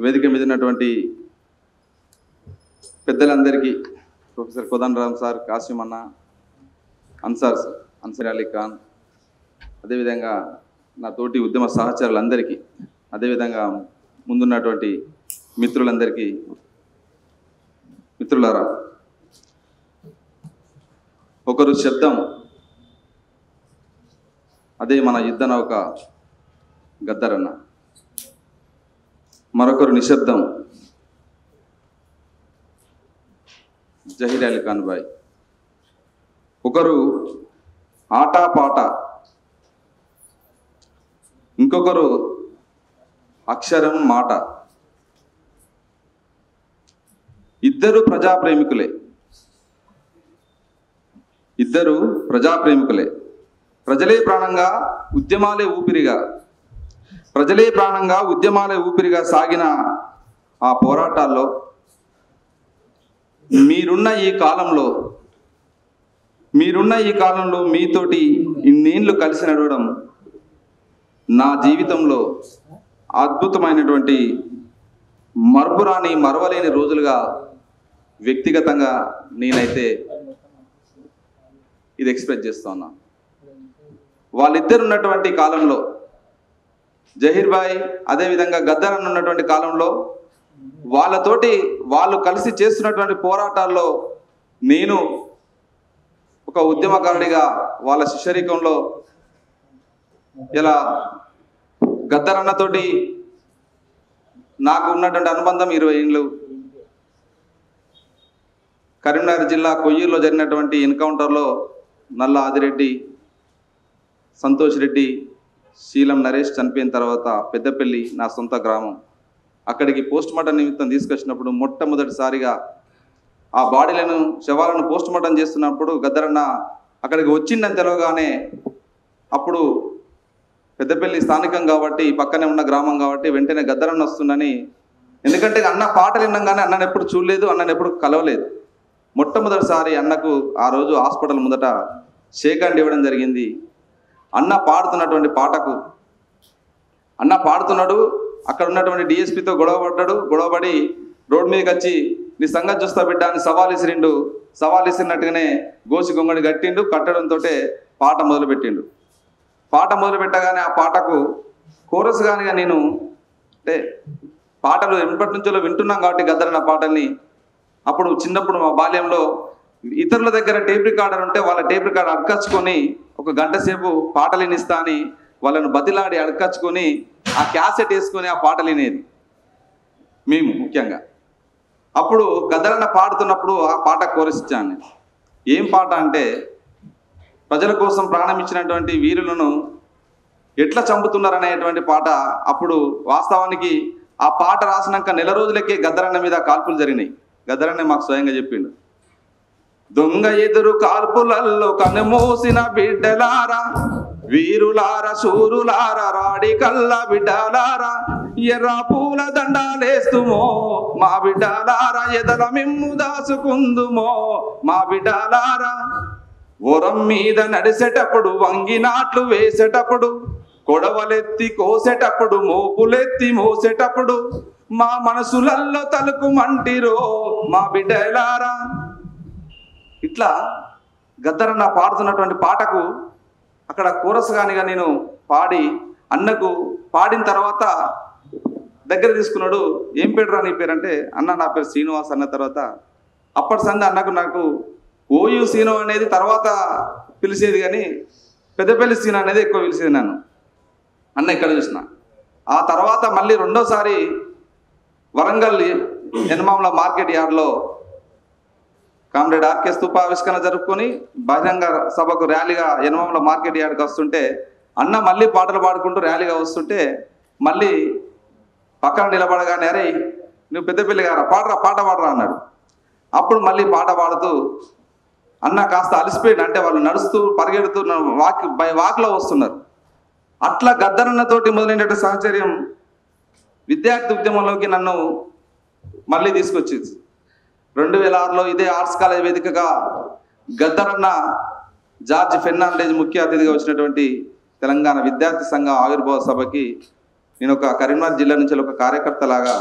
వేదిక మీద ఉన్నటువంటి పెద్దలందరికీ ప్రొఫెసర్ కోదన్ రామ్ సార్ కాసిం అన్న అన్సార్ సార్ అన్సార్ అలీ ఖాన్ అదేవిధంగా నా తోటి ఉద్యమ సహచరులందరికీ అదేవిధంగా ముందున్నటువంటి మిత్రులందరికీ మిత్రులారా ఒకరు శబ్దం అదే మన యుద్ధ నౌక గద్దరన్న మరొకరు నిశ్శబ్దం జహీర్ అలీ ఖాన్ బాయ్ ఒకరు ఆట పాట ఇంకొకరు అక్షరం మాట ఇద్దరు ప్రజాప్రేమికులే ఇద్దరు ప్రజాప్రేమికులే ప్రజలే ప్రాణంగా ఉద్యమాలే ఊపిరిగా ప్రజలే ప్రాణంగా ఉద్యమాలే ఊపిరిగా సాగిన ఆ పోరాటాల్లో మీరున్న ఈ కాలంలో మీరున్న ఈ కాలంలో మీతోటి ఇన్నేళ్ళు కలిసి నడవడం నా జీవితంలో అద్భుతమైనటువంటి మరపురాని మరవలేని రోజులుగా వ్యక్తిగతంగా నేనైతే ఇది ఎక్స్ప్రెస్ చేస్తున్నా వాళ్ళిద్దరు ఉన్నటువంటి కాలంలో జహీర్ భాయ్ అదేవిధంగా గద్దర్ అన్న ఉన్నటువంటి కాలంలో వాళ్ళతోటి వాళ్ళు కలిసి చేస్తున్నటువంటి పోరాటాల్లో నేను ఒక ఉద్యమకారుడిగా వాళ్ళ శిష్యరికంలో ఇలా గద్దర్ అన్నతోటి నాకు ఉన్నటువంటి అనుబంధం ఇరవై ఏళ్ళు కరీంనగర్ జిల్లా కొయ్యూరులో జరిగినటువంటి ఎన్కౌంటర్లో నల్ల ఆదిరెడ్డి సంతోష్ రెడ్డి శీలం నరేష్ చనిపోయిన తర్వాత పెద్దపల్లి నా సొంత గ్రామం అక్కడికి పోస్ట్ మార్టం నిమిత్తం తీసుకొచ్చినప్పుడు మొట్టమొదటిసారిగా ఆ బాడీలను శవాలను పోస్ట్ మార్టం చేస్తున్నప్పుడు గద్దరన్న అక్కడికి వచ్చిందని తెలవగానే అప్పుడు పెద్దపల్లి స్థానికం కాబట్టి పక్కనే ఉన్న గ్రామం కాబట్టి వెంటనే గద్దరన్న వస్తుందని ఎందుకంటే అన్న పాటలు విన్నాగానే అన్నని ఎప్పుడు చూడలేదు అన్నని ఎప్పుడు కలవలేదు మొట్టమొదటిసారి అన్నకు ఆ రోజు హాస్పిటల్ ముందట షేక్ హ్యాండ్ ఇవ్వడం జరిగింది అన్న పాడుతున్నటువంటి పాటకు అన్న పాడుతున్నాడు అక్కడ ఉన్నటువంటి డిఎస్పితో గొడవ పడ్డాడు గొడవపడి రోడ్ మీదకి వచ్చి నీ సంగతి చూస్తా బిడ్డ అని సవాల్ ఇసిరిండు సవాల్ ఇసిరినట్టుగానే గోసి గొంగడి కట్టిండు కట్టడంతో పాట మొదలుపెట్టిండు పాట మొదలు పెట్టగానే ఆ పాటకు కోరస్ కానిగా నేను అంటే పాటలు ఎప్పటి నుంచో వింటున్నాం కాబట్టి గద్దరన్న పాటల్ని అప్పుడు చిన్నప్పుడు మా బాల్యంలో ఇతరుల దగ్గర టేప్ రికార్డర్ ఉంటే వాళ్ళ టేప్ రికార్డర్ అడకచ్చుకొని ఒక గంట సేపు పాటలు వినిస్తా అని వాళ్ళను బతిలాడి అడకచ్చుకొని ఆ క్యాసెట్ వేసుకొని ఆ పాటలు వినేది మేము ముఖ్యంగా అప్పుడు గద్దరన్న పాడుతున్నప్పుడు ఆ పాట కోరసిచ్చాను నేను ఏం పాట అంటే ప్రజల కోసం ప్రాణం ఇచ్చినటువంటి వీరులను ఎట్లా చంపుతున్నారనేటువంటి పాట అప్పుడు వాస్తవానికి ఆ పాట రాసినాక నెల రోజులకే గద్దరన్న మీద కాల్పులు జరిగినాయి గద్దరన్న మాకు స్వయంగా చెప్పిండు దొంగ ఎదురు కాల్పులల్లో కనుమూసిన బిడ్డలారా వీరులార శూరులార రాడి కల్ల బిడ్డలారా ఎర్ర పూల దండాలేస్తుమో మా బిడ్డలారా ఎదల మిమ్ము దాసుకుందుమో మా బిడ్డలారా ఓరం మీద నడిసేటప్పుడు వంగినాట్లు వేసేటప్పుడు కొడవలెత్తి కోసేటప్పుడు మోపులెత్తి మోసేటప్పుడు మా మనసులల్లో తలుకు మంటిరో మా బిడ్డలారా ఇట్లా గద్దరన్న పాడుతున్నటువంటి పాటకు అక్కడ కోరస్ కానిగా నేను పాడి అన్నకు పాడిన తర్వాత దగ్గర తీసుకున్నాడు ఏం పేరు రా నీ పేరు అంటే అన్న నా పేరు శ్రీనివాస్ అన్న తర్వాత అప్పటి సంది అన్నకు నాకు ఓయూ సీను అనేది తర్వాత పిలిచేది కానీ పెద్దపల్లి సీను అనేది ఎక్కువ పిలిచేది నన్ను అన్న ఇక్కడ చూసిన ఆ తర్వాత మళ్ళీ రెండోసారి వరంగల్ ఎనమామల మార్కెట్ యార్డ్లో కామ్రేడ్ ఆర్కే స్తూప ఆవిష్కరణ జరుపుకొని బహిరంగ సభకు ర్యాలీగా యనమామల మార్కెట్ యార్డ్కి వస్తుంటే అన్న మళ్ళీ పాటలు పాడుకుంటూ ర్యాలీగా వస్తుంటే మళ్ళీ పక్కన నిలబడగానే అరే నువ్వు పెద్దపల్లి గారా పాడరా పాట పాడరా అన్నాడు అప్పుడు మళ్ళీ పాట పాడుతూ అన్న కాస్త అలసిపోయాడు అంటే వాళ్ళు నడుస్తూ పరిగెడుతూ వాక్ బై వాక్లో వస్తున్నారు అట్లా గద్దరన్నతోటి మొదలైనటువంటి సహచర్యం విద్యార్థి ఉద్యమంలోకి నన్ను మళ్ళీ తీసుకొచ్చింది రెండు వేల ఆరులో ఇదే ఆర్ట్స్ కాలేజ్ వేదికగా గద్దరన్న జార్జ్ ఫెర్నాండేజ్ ముఖ్య అతిథిగా వచ్చినటువంటి తెలంగాణ విద్యార్థి సంఘ ఆవిర్భావ సభకి నేను ఒక కరీంనగర్ జిల్లా నుంచి ఒక కార్యకర్తలాగా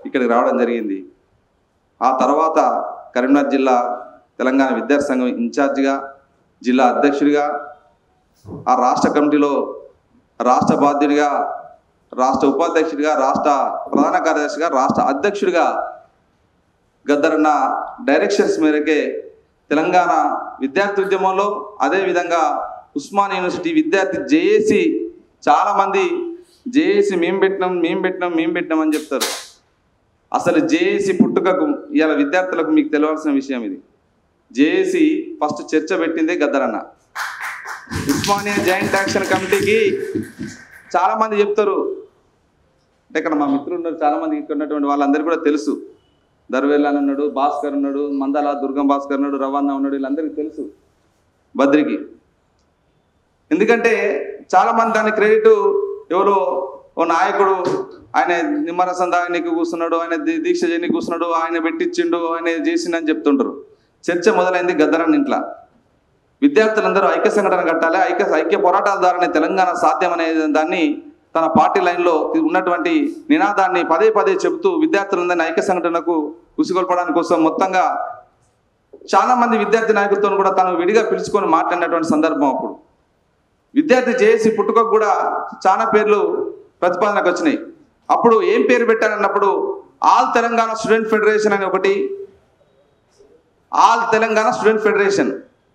ఇక్కడికి రావడం జరిగింది ఆ తర్వాత కరీంనగర్ జిల్లా తెలంగాణ విద్యార్థి సంఘం ఇన్ఛార్జిగా జిల్లా అధ్యక్షుడిగా ఆ రాష్ట్ర కమిటీలో రాష్ట్ర బాధ్యుడిగా రాష్ట్ర ఉపాధ్యక్షుడిగా రాష్ట్ర ప్రధాన కార్యదర్శిగా రాష్ట్ర అధ్యక్షుడిగా గద్దరన్న డైరెక్షన్స్ మేరకే తెలంగాణ విద్యార్థి ఉద్యమంలో అదేవిధంగా ఉస్మాన్ యూనివర్సిటీ విద్యార్థి జేఏసి చాలామంది జేఏసి మేము పెట్టినాం మేము పెట్టినాం మేము పెట్టినాం అని చెప్తారు అసలు జేఏసి పుట్టుకకు ఇవాళ విద్యార్థులకు మీకు తెలియాల్సిన విషయం ఇది జేఏసి ఫస్ట్ చర్చ పెట్టిందే గద్దరన్న ఉస్మానియా జాయింట్ యాక్షన్ కమిటీకి చాలామంది చెప్తారు అంటే ఇక్కడ మా మిత్రులు ఉన్నారు చాలామంది ఇక్కడ ఉన్నటువంటి వాళ్ళందరికీ కూడా తెలుసు దర్వేల్ అని ఉన్నాడు భాస్కర్ ఉన్నాడు మందల దుర్గం భాస్కర్ ఉన్నాడు రవాణా ఉన్నాడు వీళ్ళందరికీ తెలుసు బద్రికి ఎందుకంటే చాలా మంది దాని క్రెడిట్ ఎవరో ఓ నాయకుడు ఆయన నిమ్మరసం తాగనీకి కూర్చున్నాడు ఆయన దీ- దీక్ష చేయనీకి కూర్చున్నాడు ఆయన పెట్టించిండు ఆయన చేసిండని చెప్తుంటారు చర్చ మొదలైంది గద్దరన్ ఇంట్లో విద్యార్థులందరూ ఐక్య సంఘటన కట్టాలి ఐక్య ఐక్య పోరాటాల ద్వారానే తెలంగాణ సాధ్యం అనే దాన్ని తన పార్టీ లైన్లో ఉన్నటువంటి నినాదాన్ని పదే పదే చెబుతూ విద్యార్థులందరినీ ఐక్య సంఘటనకు ఉసిగొల్పడానికి కోసం మొత్తంగా చాలా మంది విద్యార్థి నాయకులతో కూడా తను విడిగా పిలుచుకొని మాట్లాడినటువంటి సందర్భం అప్పుడు విద్యార్థి జేఏసీ పుట్టుకకు కూడా చాలా పేర్లు ప్రతిపాదనకు వచ్చినాయి అప్పుడు ఏం పేరు పెట్టారన్నప్పుడు ఆల్ తెలంగాణ స్టూడెంట్ ఫెడరేషన్ అని ఒకటి ఆల్ తెలంగాణ స్టూడెంట్ ఫెడరేషన్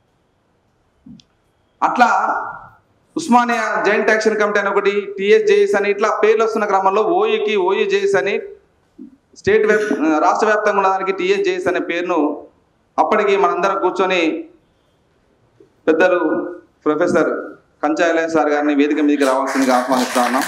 అట్లా ఉస్మానియా జాయింట్ యాక్షన్ కమిటీ అని ఒకటి టిఎస్జేఎస్ అని ఇట్లా పేర్లు వస్తున్న క్రమంలో ఓయూకి ఓయూ జేఎస్ అని స్టేట్ వ్యాప్ రాష్ట్ర వ్యాప్తంగా ఉన్నదానికి టిఎస్జేఎస్ అనే పేరును అప్పటికి మనందరం కూర్చొని పెద్దలు ప్రొఫెసర్ కంచాయలయ సార్ గారిని వేదిక మీదకి రావాల్సిందిగా ఆహ్వానిస్తా ఉన్నాం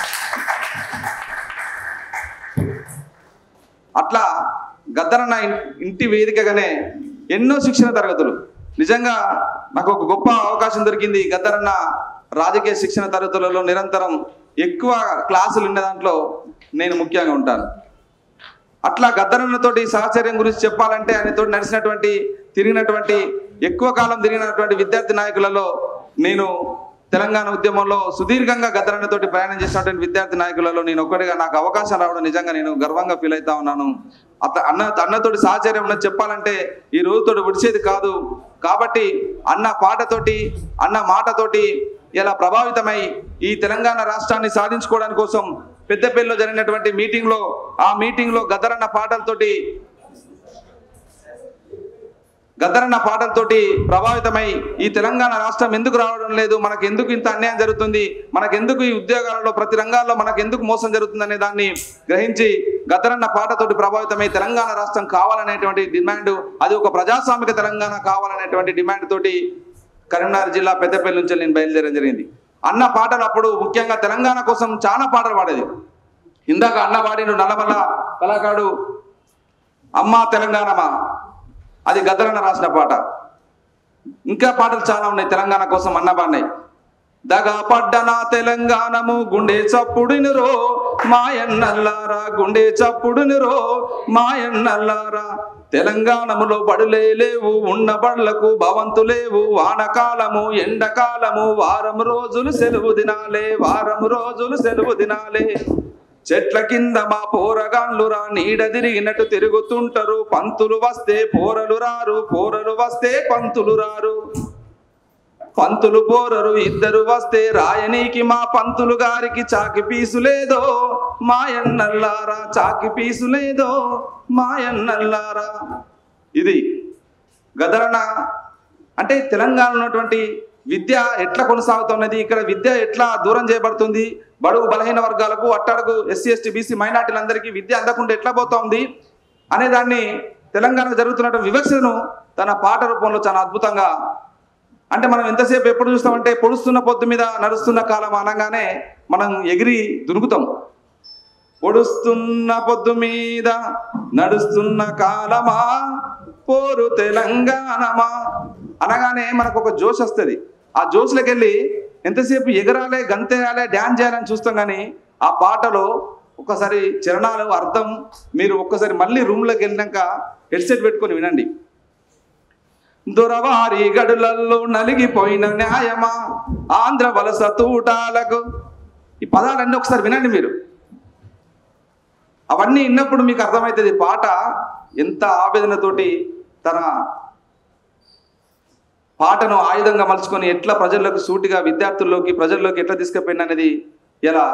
అట్లా గద్దరన్న ఇన్- ఇంటి వేదికగానే ఎన్నో శిక్షణ తరగతులు నిజంగా నాకు ఒక గొప్ప అవకాశం దొరికింది గద్దరన్న రాజకీయ శిక్షణ తరగతులలో నిరంతరం ఎక్కువ క్లాసులు ఉన్న దాంట్లో నేను ముఖ్యంగా ఉంటాను అట్లా గద్దరన్నతోటి సహచర్యం గురించి చెప్పాలంటే ఆయనతో నడిచినటువంటి తిరిగినటువంటి ఎక్కువ కాలం తిరిగినటువంటి విద్యార్థి నాయకులలో నేను తెలంగాణ ఉద్యమంలో సుదీర్ఘంగా గద్దరన్నతోటి ప్రయాణం చేసినటువంటి విద్యార్థి నాయకులలో నేను ఒక్కడిగా నాకు అవకాశం రావడం నిజంగా నేను గర్వంగా ఫీల్ అవుతా ఉన్నాను అట్లా అన్న అన్నతోటి సహచర్యం ఉన్నది చెప్పాలంటే ఈ రోజుతోటి విడిచేది కాదు కాబట్టి అన్న పాటతోటి అన్న మాటతోటి ఇలా ప్రభావితమై ఈ తెలంగాణ రాష్ట్రాన్ని సాధించుకోవడానికి కోసం పెద్దపల్లిలో జరిగినటువంటి మీటింగ్లో ఆ మీటింగ్లో గద్దరన్న పాటలతోటి గద్దరన్న పాటలతోటి ప్రభావితమై ఈ తెలంగాణ రాష్ట్రం ఎందుకు రావడం లేదు మనకు ఎందుకు ఇంత అన్యాయం జరుగుతుంది మనకు ఎందుకు ఈ ఉద్యోగాలలో ప్రతి రంగాల్లో మనకు ఎందుకు మోసం జరుగుతుంది అనే దాన్ని గ్రహించి గద్దరన్న పాటతోటి ప్రభావితమై తెలంగాణ రాష్ట్రం కావాలనేటువంటి డిమాండ్ అది ఒక ప్రజాస్వామిక తెలంగాణ కావాలనేటువంటి డిమాండ్ తోటి కరీంనగర్ జిల్లా పెద్దపల్లి నుంచి నేను బయలుదేరడం జరిగింది అన్న పాటలు అప్పుడు ముఖ్యంగా తెలంగాణ కోసం చాలా పాటలు పాడేది ఇందాక అన్న వాడిను నల్లమల్ల కళాకారుడు అమ్మా తెలంగాణమా అది గద్దరన్న రాసిన పాట ఇంకా పాటలు చాలా ఉన్నాయి తెలంగాణ కోసం అన్న పాడినాయి దగా పడ్డన తెలంగాణము గుండె చప్పుడునిరో మాయన్నల్లారా గుండె చప్పుడునిరో మాయన్నల్లారా తెలంగాణములో బడులే లేవు ఉన్న బడులకు భవంతు లేవు వానకాలము ఎండకాలము వారం రోజులు సెలవు దినాలే వారం రోజులు సెలవు దినాలే చెట్ల కింద మా పోరగాన్లురా నీడ తిరిగినట్టు తిరుగుతుంటారు పంతులు వస్తే పోరలు రారు పోరలు వస్తే పంతులు రారు పంతులు పోరరు ఇద్దరు వస్తే రాయనీకి మా పంతులు గారికి చాకి పీసు లేదో మాయన్నల్లారా చాకి పీసు లేదో మాయన్నల్లారా ఇది గదరణ అంటే తెలంగాణలో ఉన్నటువంటి విద్య ఎట్లా కొనసాగుతున్నది ఇక్కడ విద్య ఎట్లా దూరం చేయబడుతుంది బడుగు బలహీన వర్గాలకు అట్టడుగు ఎస్సీ ఎస్టీ బీసీ మైనార్టీలందరికీ విద్య అందకుండా ఎట్లా పోతోంది అనే దాన్ని తెలంగాణ జరుగుతున్నటువంటి వివక్షను తన పాట రూపంలో చాలా అద్భుతంగా అంటే మనం ఎంతసేపు ఎప్పుడు చూస్తామంటే పొడుస్తున్న పొద్దు మీద నడుస్తున్న కాలం అనగానే మనం ఎగిరి దునుకుతాం పొడుస్తున్న పొద్దు మీద నడుస్తున్న కాలమా పోరు తెలంగాణమా అనగానే మనకు ఒక జోష్ వస్తుంది ఆ జోష్లోకి వెళ్ళి ఎంతసేపు ఎగరాలే గంతేయాలే డ్యాన్స్ చేయాలని చూస్తాం కానీ ఆ పాటలో ఒకసారి చరణాలు అర్థం మీరు ఒక్కసారి మళ్ళీ రూమ్లోకి వెళ్ళినాక హెడ్సెట్ పెట్టుకొని వినండి దొరవారి గడులల్లో నలిగిపోయిన న్యాయమా ఆంధ్ర వలస తూటాలకు ఈ పదాలన్నీ ఒకసారి వినండి మీరు అవన్నీ విన్నప్పుడు మీకు అర్థమవుతుంది పాట ఎంత ఆవేదనతోటి తన పాటను ఆయుధంగా మలుచుకొని ఎట్లా ప్రజల్లోకి సూటిగా విద్యార్థుల్లోకి ప్రజల్లోకి ఎట్లా తీసుకుపోయింది అనేది ఇలా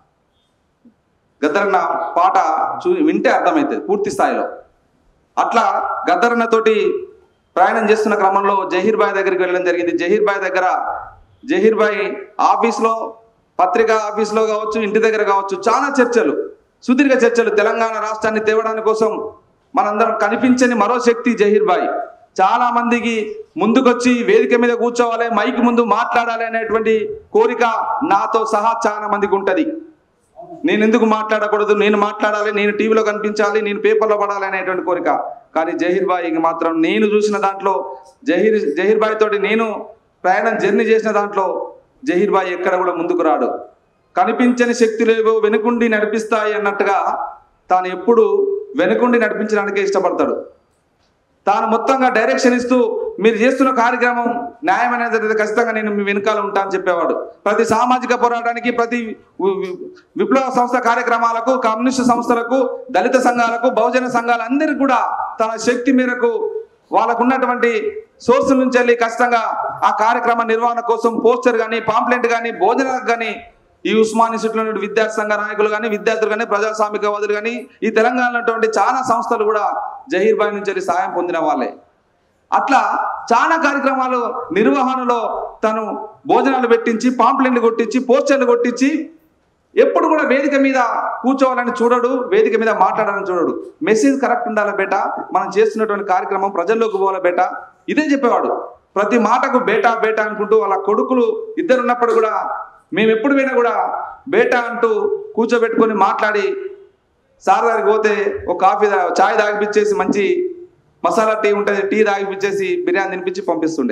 గద్దరన్న పాట చూ వింటే అర్థమవుతుంది పూర్తి స్థాయిలో అట్లా గద్దరన్న తోటి ప్రయాణం చేస్తున్న క్రమంలో జహీర్ బాయ్ దగ్గరికి వెళ్ళడం జరిగింది జహీర్ బాయ్ దగ్గర జహీర్ బాయ్ ఆఫీస్లో పత్రికా ఆఫీస్లో కావచ్చు ఇంటి దగ్గర కావచ్చు చాలా చర్చలు సుదీర్ఘ చర్చలు తెలంగాణ రాష్ట్రాన్ని తేవడానికి కోసం మనందరం కనిపించని మరో శక్తి జహీర్ బాయ్ చాలా మందికి ముందుకొచ్చి వేదిక మీద కూర్చోవాలి మైక్ ముందు మాట్లాడాలి అనేటువంటి కోరిక నాతో సహా చాలా మందికి ఉంటది నేను ఎందుకు మాట్లాడకూడదు నేను మాట్లాడాలి నేను టీవీలో కనిపించాలి నేను పేపర్లో పడాలి అనేటువంటి కోరిక కానీ జహీర్ బాయ్కి మాత్రం నేను చూసిన దాంట్లో జహీర్ జహీర్ బాయ్ తోటి నేను ప్రయాణం జర్నీ చేసిన దాంట్లో జహీర్ బాయ్ ఎక్కడ కూడా ముందుకు రాడు కనిపించని శక్తులేవో వెనుకుండి నడిపిస్తాయి అన్నట్టుగా తాను ఎప్పుడు వెనుకుండి నడిపించడానికే ఇష్టపడతాడు తాను మొత్తంగా డైరెక్షన్ ఇస్తూ మీరు చేస్తున్న కార్యక్రమం న్యాయం అనేది ఖచ్చితంగా నేను మీ వెనకాల ఉంటా అని చెప్పేవాడు ప్రతి సామాజిక పోరాటానికి ప్రతి వి- వి- విప్లవ సంస్థ కార్యక్రమాలకు కమ్యూనిస్టు సంస్థలకు దళిత సంఘాలకు బహుజన సంఘాలందరికీ కూడా తన శక్తి మేరకు వాళ్ళకు ఉన్నటువంటి సోర్స్ నుంచి వెళ్ళి ఖచ్చితంగా ఆ కార్యక్రమ నిర్వహణ కోసం పోస్టర్ కానీ పాంప్లెంట్ కానీ భోజనాలకు కానీ ఈ ఉస్మాన్ ఇన్స్టిట్యూట్లో ఉన్న విద్యార్థి సంఘ నాయకులు కానీ విద్యార్థులు కానీ ప్రజాస్వామికవాదులు కానీ ఈ తెలంగాణలో ఉన్నటువంటి చాలా సంస్థలు కూడా జహీర్ బాయ్ నుంచి వెళ్ళి సాయం పొందిన వాళ్ళే అట్లా చాలా కార్యక్రమాలు నిర్వహణలో తను భోజనాలు పెట్టించి పాంప్లెంట్లు కొట్టించి పోస్టర్లు కొట్టించి ఎప్పుడు కూడా వేదిక మీద కూర్చోవాలని చూడడు వేదిక మీద మాట్లాడాలని చూడడు మెసేజ్ కరెక్ట్ ఉండాలి బేట మనం చేస్తున్నటువంటి కార్యక్రమం ప్రజల్లోకి పోవాలి బేట ఇదే చెప్పేవాడు ప్రతి మాటకు బేటా బేటా అనుకుంటూ వాళ్ళ కొడుకులు ఇద్దరు ఉన్నప్పుడు కూడా మేము ఎప్పుడు పోయినా కూడా బేటా అంటూ కూర్చోబెట్టుకొని మాట్లాడి సార్ దగ్గరికి పోతే ఒక కాఫీ తా- చాయ్ తాగిపించేసి మంచి మసాలా టీ ఉంటుంది టీ తాగిపించేసి బిర్యానీ తినిపించి పంపిస్తుండే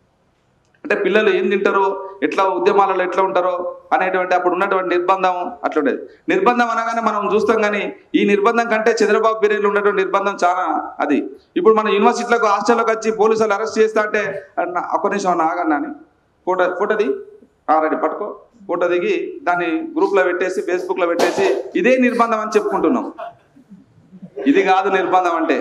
అంటే పిల్లలు ఏం తింటారో ఎట్లా ఉద్యమాలలో ఎట్లా ఉంటారో అనేటువంటి అప్పుడు ఉన్నటువంటి నిర్బంధం అట్లా ఉండేది నిర్బంధం అనగానే మనం చూస్తాం కానీ ఈ నిర్బంధం కంటే చంద్రబాబు పీరియడ్లో ఉన్నటువంటి నిర్బంధం చాలా అది ఇప్పుడు మన యూనివర్సిటీలకు హాస్టల్లోకి వచ్చి పోలీసులు అరెస్ట్ చేస్తా అంటే అన్న, ఒక్క నిమిషం అన్న ఆగన్నా అని ఫోటో ఫోటోది రెడీ పట్టుకో ఫోటో దిగి దాన్ని గ్రూప్లో పెట్టేసి ఫేస్బుక్లో పెట్టేసి ఇదే నిర్బంధం అని చెప్పుకుంటున్నాం ఇది కాదు నిర్బంధం అంటే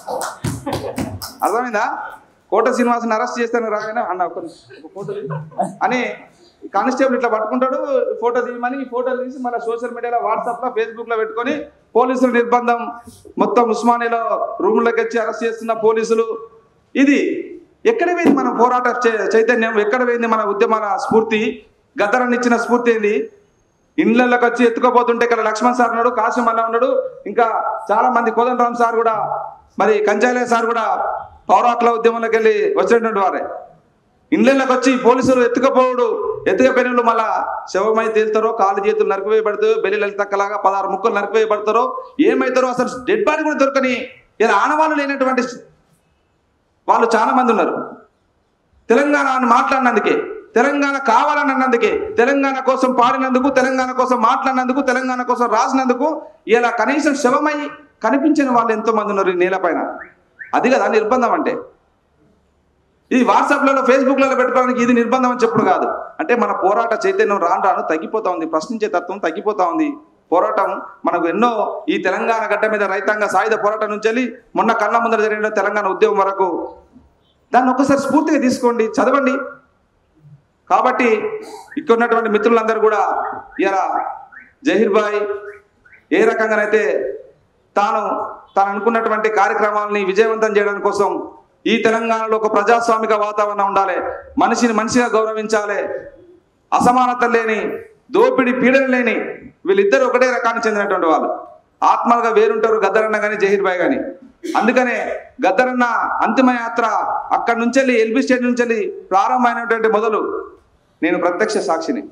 అర్థమైందా కోట శ్రీనివాసన్ అరెస్ట్ చేస్తాను రాగానే అన్న ఒక ఒక ఫోటో తీ. అని కానిస్టేబుల్ ఇట్లా పట్టుకుంటాడు ఫోటో తీయమని ఈ ఫోటో తీసి మన సోషల్ మీడియాలో వాట్సాప్లో ఫేస్బుక్లో పెట్టుకొని పోలీసుల నిర్బంధం మొత్తం ఉస్మానియాలో రూమ్లోకి వచ్చి అరెస్ట్ చేస్తున్న పోలీసులు ఇది ఎక్కడ పోయింది మన పోరాట చై- చైతన్యం ఎక్కడ పోయింది మన ఉద్యమాల స్ఫూర్తి గద్దరాన్ని ఇచ్చిన స్ఫూర్తి ఏంది ఇండ్లలోకి వచ్చి ఎత్తుకోపోతుంటే ఇక్కడ లక్ష్మణ్ సార్ ఉన్నాడు కాశీం అన్న ఉన్నాడు ఇంకా చాలా మంది కోదండరామ్ సార్ కూడా మరి కంచాలయ సార్ కూడా పౌరాట్ల ఉద్యమంలోకి వెళ్ళి వచ్చినటువంటి వారే ఇండ్లలోకి వచ్చి పోలీసులు ఎత్తుకపోవడు ఎత్తుకపోయిన మళ్ళా శవమై తేలుతారో కాళ్ళు చేతులు నరికివేయబడతాయో బెల్లి తక్కలాగా పదహారు ముక్కలు నరికివేయబడతారో ఏమవుతారో అసలు డెడ్ బాడీ కూడా దొరకని ఇలా ఆనవాళ్ళు లేనటువంటి వాళ్ళు చాలా మంది ఉన్నారు తెలంగాణ అని మాట్లాడినందుకే తెలంగాణ కావాలని అన్నందుకే తెలంగాణ కోసం పాడినందుకు తెలంగాణ కోసం మాట్లాడినందుకు తెలంగాణ కోసం రాసినందుకు ఇలా కనీసం శవమై కనిపించిన వాళ్ళు ఎంతో మంది ఉన్నారు ఈ నేలపైన అది కదా నిర్బంధం అంటే ఇది వాట్సాప్లలో ఫేస్బుక్లలో పెట్టుకోవడానికి ఇది నిర్బంధం అని చెప్పుడు కాదు అంటే మన పోరాట చైతన్యం రాను రాను తగ్గిపోతా ఉంది ప్రశ్నించే తత్వం తగ్గిపోతా ఉంది పోరాటం మనకు ఎన్నో ఈ తెలంగాణ గడ్డ మీద రైతాంగ సాయుధ పోరాటం నుంచి వెళ్ళి మొన్న కళ్ళ ముందర జరిగిన తెలంగాణ ఉద్యమం వరకు దాన్ని ఒక్కసారి స్ఫూర్తిగా తీసుకోండి చదవండి కాబట్టి ఇక్కడ ఉన్నటువంటి మిత్రులందరూ కూడా ఇలా జహీర్ భాయ్ ఏ రకంగానైతే తాను తాను అనుకున్నటువంటి కార్యక్రమాలని విజయవంతం చేయడం కోసం ఈ తెలంగాణలో ఒక ప్రజాస్వామిక వాతావరణం ఉండాలి మనిషిని మనిషిగా గౌరవించాలి అసమానత లేని దోపిడి పీడన లేని వీళ్ళిద్దరు ఒకటే రకానికి చెందినటువంటి వాళ్ళు ఆత్మలుగా వేరుంటారు గద్దరన్న కానీ జహీర్ భాయ్ కానీ అందుకనే గద్దరన్న అంతిమ యాత్ర అక్కడి నుంచి వెళ్ళి ఎల్బీ స్టేట్ నుంచి వెళ్ళి ప్రారంభమైనటువంటి మొదలు నేను ప్రత్యక్ష సాక్షిని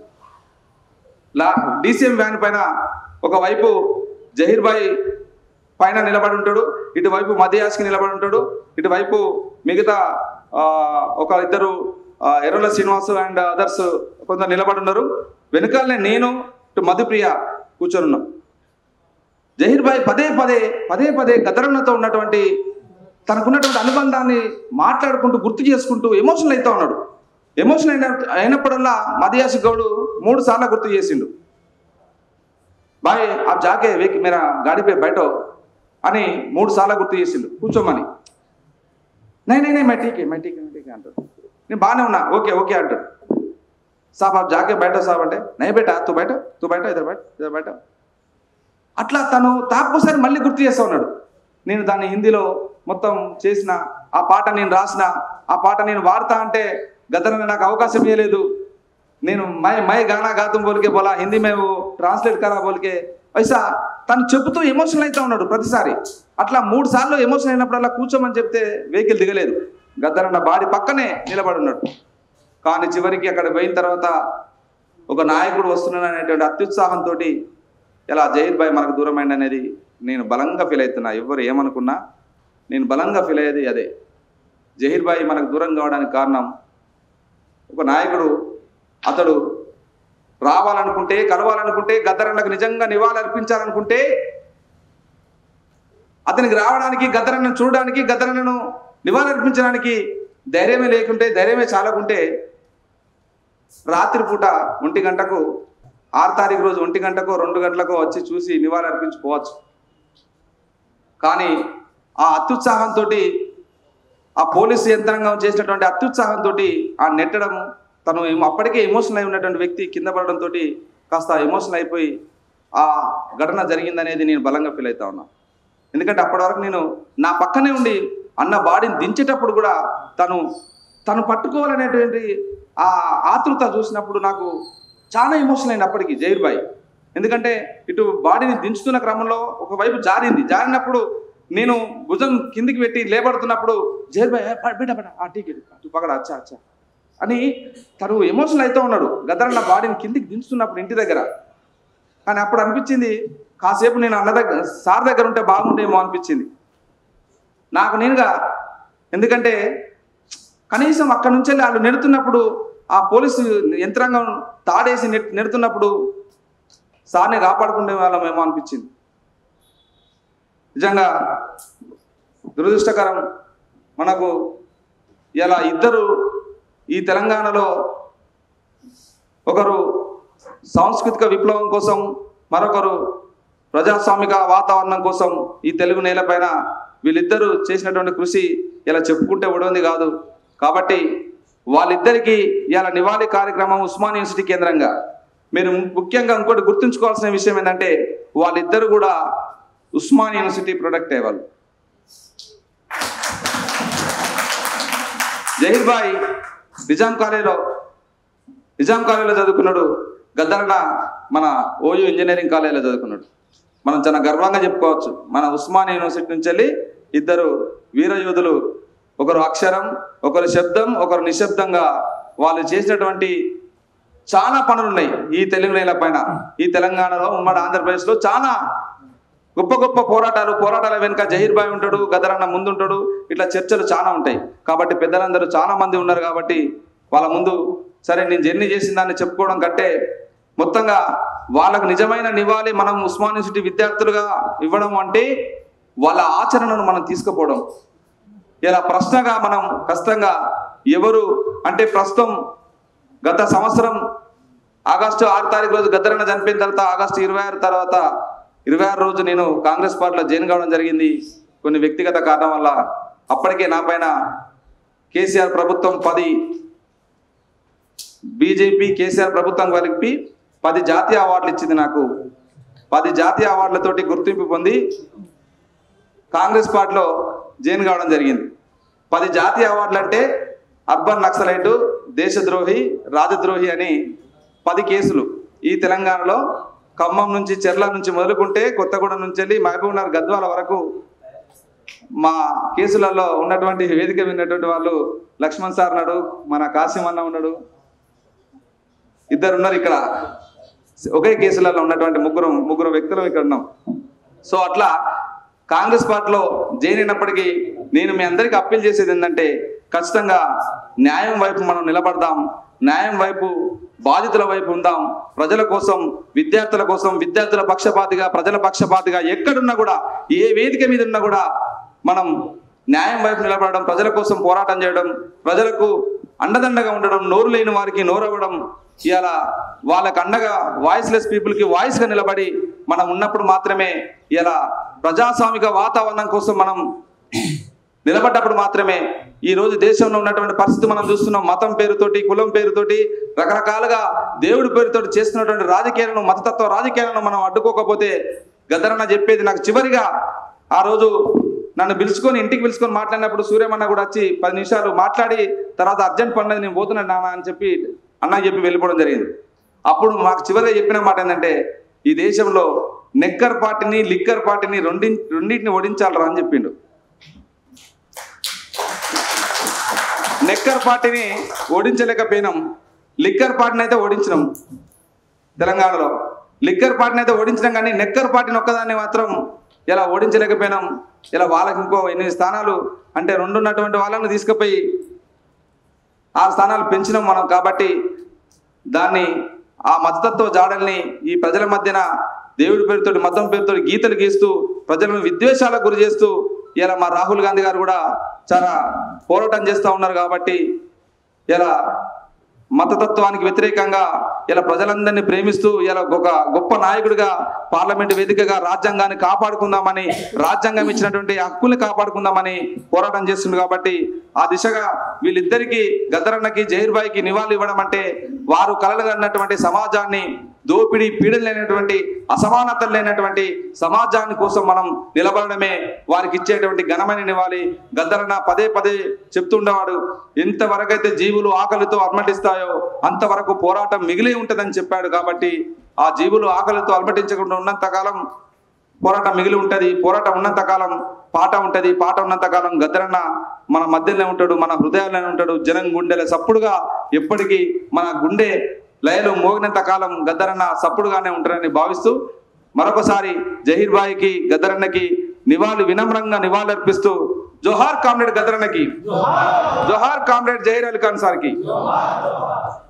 లా డీసీఎం వ్యాన్ పైన ఒకవైపు జహీర్ భాయ్ పైన నిలబడి ఉంటాడు ఇటువైపు మధ్యాస్కి నిలబడి ఉంటాడు ఇటువైపు మిగతా ఆ, ఒక ఇద్దరు ఆ, ఎర్రల శ్రీనివాస్ అండ్ అదర్స్ కొందరు నిలబడి ఉన్నారు వెనకాలనే నేను ఇటు మధుప్రియ కూర్చొని ఉన్నాం జహీర్ భాయ్ పదే పదే పదే పదే గదరన్నతో ఉన్నటువంటి తనకున్నటువంటి అనుబంధాన్ని మాట్లాడుకుంటూ గుర్తు చేసుకుంటూ ఎమోషనల్ అవుతా ఉన్నాడు ఎమోషన్ అయిన అయినప్పుడల్లా మదియాసి గౌడు మూడు సార్లు గుర్తు చేసిండు బాయ్ ఆ జాకే వేకి మీరా గాడి పే బయట అని మూడు సార్లు గుర్తు చేసిండు కూర్చోమని నై నై నై మై టీకే మై టీకే మై టీకే అంటాడు నేను బాగానే ఉన్నా ఓకే ఓకే అంటాడు సాబ్ ఆప్ జాకే బయట సాబ్ అంటే నై బేటా తూ బయట తూ బయట ఇద్దరు బయట ఇద్దరు బయట అట్లా తను తాపకోసారి మళ్ళీ గుర్తు చేస్తా ఉన్నాడు నేను దాన్ని హిందీలో మొత్తం చేసిన ఆ పాట నేను రాసిన ఆ పాట నేను వాడతా అంటే గతంలో నాకు అవకాశం ఇవ్వలేదు నేను మై మై గానా గాతం బోల్కే బోలా హిందీ మేము ట్రాన్స్లేట్ కరా బోల్కే పైసా తను చెబుతూ ఎమోషనల్ అవుతా ఉన్నాడు ప్రతిసారి అట్లా మూడు సార్లు ఎమోషనల్ అయినప్పుడల్లా కూర్చోమని చెప్తే వెహికల్ దిగలేదు గద్దరన్న బాడీ పక్కనే నిలబడి ఉన్నాడు కానీ చివరికి అక్కడ పోయిన తర్వాత ఒక నాయకుడు వస్తున్నాడు అనేటువంటి అత్యుత్సాహంతో ఇలా జైర్ భాయ్ మనకు దూరమైంది అనేది నేను బలంగా ఫీల్ అవుతున్నా ఎవరు ఏమనుకున్నా నేను బలంగా ఫీల్ అయ్యేది అదే జహీర్ భాయ్ మనకు దూరం కావడానికి కారణం ఒక నాయకుడు అతడు రావాలనుకుంటే కలవాలనుకుంటే గద్దరన్నకు నిజంగా నివాళి అర్పించాలనుకుంటే అతనికి రావడానికి గద్దరన్నను చూడడానికి గద్దరన్నను నివాళి అర్పించడానికి ధైర్యమే లేకుంటే ధైర్యమే చాలకుంటే రాత్రిపూట ఒంటి గంటకు ఆరు తారీఖు రోజు ఒంటి గంటకో రెండు గంటలకో వచ్చి చూసి నివాళి అర్పించుకోవచ్చు కానీ ఆ అత్యుత్సాహంతో ఆ పోలీసు యంత్రాంగం చేసినటువంటి అత్యుత్సాహంతో ఆ నెట్టడం తను ఏమో అప్పటికే ఎమోషనల్ అయి ఉన్నటువంటి వ్యక్తి కింద పడడంతో కాస్త ఎమోషనల్ అయిపోయి ఆ ఘటన జరిగిందనేది నేను బలంగా ఫీల్ అవుతా ఉన్నా ఎందుకంటే అప్పటి వరకు నేను నా పక్కనే ఉండి అన్న బాడీని దించేటప్పుడు కూడా తను తను పట్టుకోవాలనేటువంటి ఆ ఆతృత చూసినప్పుడు నాకు చాలా ఎమోషనల్ అయింది అప్పటికి జైర్ బాయ్ ఎందుకంటే ఇటు బాడీని దించుతున్న క్రమంలో ఒకవైపు జారింది జారినప్పుడు నేను భుజం కిందికి పెట్టి లేబడుతున్నప్పుడు జైర్ బాయ్ బిడ్డ బిడ్డ ఆ టీకే తు పగడ అచ్చా అచ్చా అని తను ఎమోషనల్ అవుతూ ఉన్నాడు గదరన్న బాడీని కిందికి దించుతున్నప్పుడు ఇంటి దగ్గర కానీ అప్పుడు అనిపించింది కాసేపు నేను అన్న దగ్గర సార్ దగ్గర ఉంటే బాగుండేమో అనిపించింది నాకు నేనుగా ఎందుకంటే కనీసం అక్కడి నుంచి వెళ్ళి వాళ్ళు నెడుతున్నప్పుడు ఆ పోలీసు యంత్రాంగం తాడేసి నెట్ నెడుతున్నప్పుడు సార్ని కాపాడుకునే వాళ్ళమేమో అనిపించింది నిజంగా దురదృష్టకరం మనకు ఇలా ఇద్దరు ఈ తెలంగాణలో ఒకరు సాంస్కృతిక విప్లవం కోసం మరొకరు ప్రజాస్వామిక వాతావరణం కోసం ఈ తెలుగు నేలపైన వీళ్ళిద్దరూ చేసినటువంటి కృషి ఇలా చెప్పుకుంటే ఉడవంది కాదు కాబట్టి వాళ్ళిద్దరికీ ఇలా నివాళి కార్యక్రమం ఉస్మాన్ యూనివర్సిటీ కేంద్రంగా మీరు ముఖ్యంగా ఇంకోటి గుర్తుంచుకోవాల్సిన విషయం ఏంటంటే వాళ్ళిద్దరు కూడా ఉస్మాన్ యూనివర్సిటీ ప్రొడక్ట్ అయ్యేవాళ్ళు జహీర్ భాయ్ నిజాం కాలేజీలో నిజాం కాలేజీలో చదువుకున్నాడు గద్దరన్న మన ఓయూ ఇంజనీరింగ్ కాలేజీలో చదువుకున్నాడు మనం చాలా గర్వంగా చెప్పుకోవచ్చు మన ఉస్మాన్ యూనివర్సిటీ నుంచి వెళ్ళి ఇద్దరు వీర యోధులు ఒకరు అక్షరం ఒకరు శబ్దం ఒకరు నిశ్శబ్దంగా వాళ్ళు చేసినటువంటి చాలా పనులు ఉన్నాయి ఈ తెలుగు నేల పైన ఈ తెలంగాణలో ఉమ్మడి ఆంధ్రప్రదేశ్లో చాలా గొప్ప గొప్ప పోరాటాలు పోరాటాల వెనుక జహీర్ భాయ్ ఉంటాడు గదరన్న ముందుంటాడు ఇట్లా చర్చలు చాలా ఉంటాయి కాబట్టి పెద్దలందరూ చాలా మంది ఉన్నారు కాబట్టి వాళ్ళ ముందు సరే నేను జర్నీ చేసిన దాన్ని చెప్పుకోవడం కంటే మొత్తంగా వాళ్ళకు నిజమైన నివాళి మనం ఉస్మాన్ యూనివర్సిటీ విద్యార్థులుగా ఇవ్వడం అంటే వాళ్ళ ఆచరణను మనం తీసుకుపోవడం ఇలా ప్రశ్నగా మనం కష్టంగా ఎవరు అంటే ప్రస్తుతం గత సంవత్సరం ఆగస్టు ఆరు తారీఖు రోజు గద్దరన్న చనిపోయిన తర్వాత ఆగస్టు ఇరవై ఆరు తర్వాత ఇరవై ఆరు రోజు నేను కాంగ్రెస్ పార్టీలో జాయిన్ కావడం జరిగింది కొన్ని వ్యక్తిగత కారణం వల్ల అప్పటికే నా పైన కేసీఆర్ ప్రభుత్వం పది బీజేపీ కేసీఆర్ ప్రభుత్వం కలిపి పది జాతీయ అవార్డులు ఇచ్చింది నాకు పది జాతీయ అవార్డులతోటి గుర్తింపు పొంది కాంగ్రెస్ పార్టీలో జాయిన్ కావడం జరిగింది పది జాతీయ అవార్డులు అంటే అర్బన్ నక్సలైటు దేశద్రోహి రాజద్రోహి అని పది కేసులు ఈ తెలంగాణలో ఖమ్మం నుంచి చెర్ల నుంచి మొదలుకుంటే కొత్తగూడెం నుంచి వెళ్ళి మహబూబ్నగర్ గద్వాల వరకు మా కేసులలో ఉన్నటువంటి వేదిక విన్నటువంటి వాళ్ళు లక్ష్మణ్ సార్ ఉన్నాడు మన కాసిం అన్న ఉన్నాడు ఇద్దరు ఉన్నారు ఇక్కడ ఒకే కేసులలో ఉన్నటువంటి ముగ్గురు ముగ్గురు వ్యక్తులు ఇక్కడ ఉన్నాం సో అట్లా కాంగ్రెస్ పార్టీలో జైన్ అయినప్పటికీ నేను మీ అందరికీ అప్పీల్ చేసేది ఏంటంటే ఖచ్చితంగా న్యాయం వైపు మనం నిలబడదాం న్యాయం వైపు బాధితుల వైపు ఉందాం ప్రజల కోసం విద్యార్థుల కోసం విద్యార్థుల పక్షపాతిగా ప్రజల పక్షపాతిగా ఎక్కడున్నా కూడా ఏ వేదిక మీద ఉన్నా కూడా మనం న్యాయం వైపు నిలబడడం ప్రజల కోసం పోరాటం చేయడం ప్రజలకు అండదండగా ఉండడం నోరు లేని వారికి నోరవ్వడం ఇవాళ వాళ్ళకు అండగా వాయిస్లెస్ పీపుల్కి వాయిస్గా నిలబడి మనం ఉన్నప్పుడు మాత్రమే ఇలా ప్రజాస్వామిక వాతావరణం కోసం మనం నిలబడ్డప్పుడు మాత్రమే ఈ రోజు దేశంలో ఉన్నటువంటి పరిస్థితి మనం చూస్తున్నాం మతం పేరుతోటి కులం పేరుతోటి రకరకాలుగా దేవుడి పేరుతోటి చేస్తున్నటువంటి రాజకీయాలను మతతత్వ రాజకీయాలను మనం అడ్డుకోకపోతే గదరన్న చెప్పేది నాకు చివరిగా ఆ రోజు నన్ను పిలుచుకొని ఇంటికి పిలుచుకొని మాట్లాడినప్పుడు సూర్యమన్న కూడా వచ్చి పది నిమిషాలు మాట్లాడి తర్వాత అర్జెంట్ పడినది నేను పోతున్నాను నాన్న అని చెప్పి అన్న చెప్పి వెళ్ళిపోవడం జరిగింది అప్పుడు మాకు చివరిగా చెప్పిన మాట ఏంటంటే ఈ దేశంలో నెక్కర్ పార్టీని లిక్కర్ పార్టీని రెండి రెండింటిని ఓడించాలరా అని చెప్పిండు నెక్కర్ పార్టీని ఓడించలేకపోయినాం లిక్కర్ పార్టీని అయితే ఓడించినాం తెలంగాణలో లిక్కర్ పార్టీని అయితే ఓడించినాం కానీ నెక్కర్ పార్టీని ఒక్కదాన్ని మాత్రం ఇలా ఓడించలేకపోయినాం ఇలా వాళ్ళకి ఇంకో ఎనిమిది స్థానాలు అంటే రెండు ఉన్నటువంటి వాళ్ళని తీసుకుపోయి ఆ స్థానాలు పెంచినాం మనం కాబట్టి దాన్ని ఆ మతతత్వ జాడల్ని ఈ ప్రజల మధ్యన దేవుడి పేరుతోటి మతం పేరుతోటి గీతలు గీస్తూ ప్రజలను విద్వేషాలకు గురి చేస్తూ ఇలా మా రాహుల్ గాంధీ గారు కూడా చాలా పోరాటం చేస్తూ ఉన్నారు కాబట్టి ఇలా మతతత్వానికి వ్యతిరేకంగా ఇలా ప్రజలందరినీ ప్రేమిస్తూ ఇలా ఒక గొప్ప నాయకుడిగా పార్లమెంటు వేదికగా రాజ్యాంగాన్ని కాపాడుకుందామని రాజ్యాంగం ఇచ్చినటువంటి హక్కుల్ని కాపాడుకుందామని పోరాటం చేస్తుంది కాబట్టి ఆ దిశగా వీళ్ళిద్దరికీ గద్దరన్నకి జహీర్ భాయ్కి నివాళులు ఇవ్వడం అంటే వారు కలలుగన్నటువంటి సమాజాన్ని దోపిడీ పీడలు లేనటువంటి అసమానతలు లేనటువంటి సమాజాన్ని కోసం మనం నిలబడమే వారికి ఇచ్చేటువంటి ఘనమైన నివాళి గద్దరన్న పదే పదే చెప్తుండేవాడు ఎంతవరకైతే జీవులు ఆకలితో అర్మటిస్తాయో అంతవరకు పోరాటం మిగిలి ఉంటుందని చెప్పాడు కాబట్టి ఆ జీవులు ఆకలితో అలమటించకుండా ఉన్నంత కాలం పోరాటం మిగిలి ఉంటది పోరాటం ఉన్నంత కాలం పాట ఉంటది పాట ఉన్నంత కాలం గద్దరన్న మన మధ్యలోనే ఉంటాడు మన హృదయాల్లోనే ఉంటాడు జనం గుండెల సప్పుడుగా ఎప్పటికీ మన గుండె లయలు మోగినంత కాలం గద్దరన్న సప్పుడుగానే ఉంటారని భావిస్తూ మరొకసారి జహీర్ బాయికి గద్దరన్నకి నివాళి వినమ్రంగా నివాళులు అర్పిస్తూ జోహార్ కామ్రేడ్ గద్దరన్నకి జోహార్ కామ్రేడ్ జహీర్ అలీ ఖాన్ సార్కి